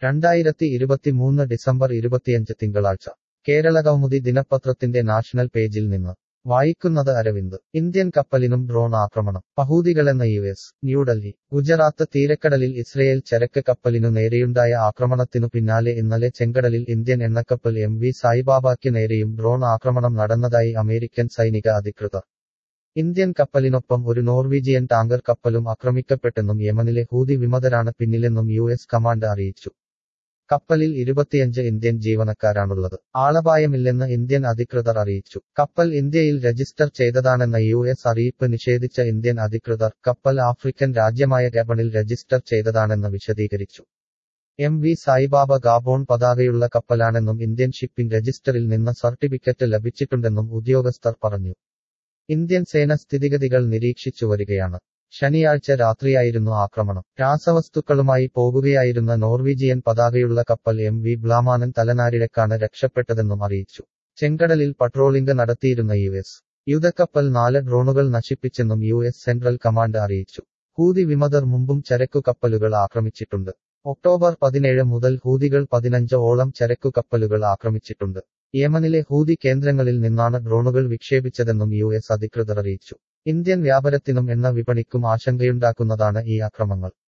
രണ്ടായിരത്തി ഇരുപത്തിമൂന്ന് ഡിസംബർ ഇരുപത്തിയഞ്ച് തിങ്കളാഴ്ച കേരള കൗമുദി ദിനപത്രത്തിന്റെ നാഷണൽ പേജിൽ നിന്ന് വായിക്കുന്നത് അരവിന്ദ് ഇന്ത്യൻ കപ്പലിനും ഡ്രോൺ ആക്രമണം പഹൂതികളെന്ന യു എസ് ന്യൂഡൽഹി ഗുജറാത്ത് തീരക്കടലിൽ ഇസ്രയേൽ ചരക്ക് കപ്പലിനു നേരെയുണ്ടായ ആക്രമണത്തിനു പിന്നാലെ ഇന്നലെ ചെങ്കടലിൽ ഇന്ത്യൻ എണ്ണക്കപ്പൽ എം വി സായിബാബയ്ക്ക് നേരെയും ഡ്രോൺ ആക്രമണം നടന്നതായി അമേരിക്കൻ സൈനിക അധികൃതർ ഇന്ത്യൻ കപ്പലിനൊപ്പം ഒരു നോർവീജിയൻ ടാങ്കർ കപ്പലും ആക്രമിക്കപ്പെട്ടെന്നും യമനിലെ ഹൂതി വിമതരാണ് പിന്നിലെന്നും യു എസ് കമാൻഡ് അറിയിച്ചു കപ്പലിൽ ഇരുപത്തിയഞ്ച് ഇന്ത്യൻ ജീവനക്കാരാണുള്ളത് ആളപായമില്ലെന്ന് ഇന്ത്യൻ അധികൃതർ അറിയിച്ചു കപ്പൽ ഇന്ത്യയിൽ രജിസ്റ്റർ ചെയ്തതാണെന്ന യു എസ് അറിയിപ്പ് നിഷേധിച്ച ഇന്ത്യൻ അധികൃതർ കപ്പൽ ആഫ്രിക്കൻ രാജ്യമായ ഗബണിൽ രജിസ്റ്റർ ചെയ്തതാണെന്ന് വിശദീകരിച്ചു എം വി സായിബാബ ഗാബോൺ പതാകയുള്ള കപ്പലാണെന്നും ഇന്ത്യൻ ഷിപ്പിംഗ് രജിസ്റ്ററിൽ നിന്ന് സർട്ടിഫിക്കറ്റ് ലഭിച്ചിട്ടുണ്ടെന്നും ഉദ്യോഗസ്ഥർ പറഞ്ഞു ഇന്ത്യൻ സേന സ്ഥിതിഗതികൾ നിരീക്ഷിച്ചു വരികയാണ് ശനിയാഴ്ച രാത്രിയായിരുന്നു ആക്രമണം രാസവസ്തുക്കളുമായി പോകുകയായിരുന്ന നോർവീജിയൻ പതാകയുള്ള കപ്പൽ എം വി ബ്ലാമാനൻ തലനാരിഴക്കാണ് രക്ഷപ്പെട്ടതെന്നും അറിയിച്ചു ചെങ്കടലിൽ പട്രോളിംഗ് നടത്തിയിരുന്ന യു എസ് യുദ്ധക്കപ്പൽ നാല് ഡ്രോണുകൾ നശിപ്പിച്ചെന്നും യു എസ് സെൻട്രൽ കമാൻഡ് അറിയിച്ചു ഹൂതി വിമതർ മുമ്പും ചരക്കു കപ്പലുകൾ ആക്രമിച്ചിട്ടുണ്ട് ഒക്ടോബർ പതിനേഴ് മുതൽ ഹൂതികൾ പതിനഞ്ച് ഓളം ചരക്കു കപ്പലുകൾ ആക്രമിച്ചിട്ടുണ്ട് യമനിലെ ഹൂതി കേന്ദ്രങ്ങളിൽ നിന്നാണ് ഡ്രോണുകൾ വിക്ഷേപിച്ചതെന്നും യു എസ് അധികൃതർ അറിയിച്ചു ഇന്ത്യൻ വ്യാപാരത്തിനും എണ്ണ വിപണിക്കും ആശങ്കയുണ്ടാക്കുന്നതാണ് ഈ ആക്രമങ്ങൾ